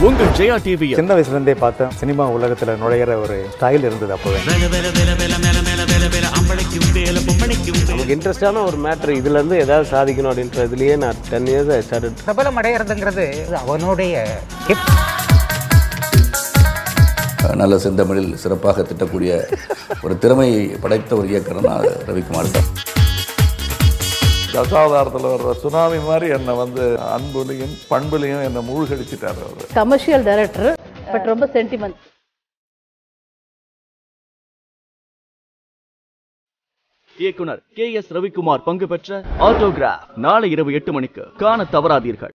உங்கள் ஜெயா டிவியில் சின்ன வயசுல இருந்தே பார்த்தேன் சினிமா உலகத்துல நுழையிற ஒரு ஸ்டைல் இருந்தது அப்பவே நமக்கு இன்ட்ரெஸ்டான ஒரு மேட்ரு இதுல இருந்து ஏதாவது சாதிக்கணும் அப்படின்றதுலயே நான் டென் இயர்ஸ் ஸ்டார்டட் பிரபலம் அடையிறதுங்கிறது அவனுடைய gift. நல்ல செந்தமிழில் சிறப்பாக திட்டக்கூடிய ஒரு திறமை படைத்த ஒரு இயக்குனர்னா அது ரவிக்குமார் சார் தசாவதாரத்தில் வர்ற சுனாமி மாதிரி என்னை வந்து அன்புலையும் பண்புலையும் என்னை மூழ்கடிச்சிட்டார் அவர் கமர்ஷியல் டைரக்டர் பட் ரொம்ப சென்டிமெண்ட் இயக்குனர் கே எஸ் ரவிக்குமார் பங்கு பெற்ற ஆட்டோகிராஃப் நாளை இரவு எட்டு மணிக்கு காண தவறாதீர்கள்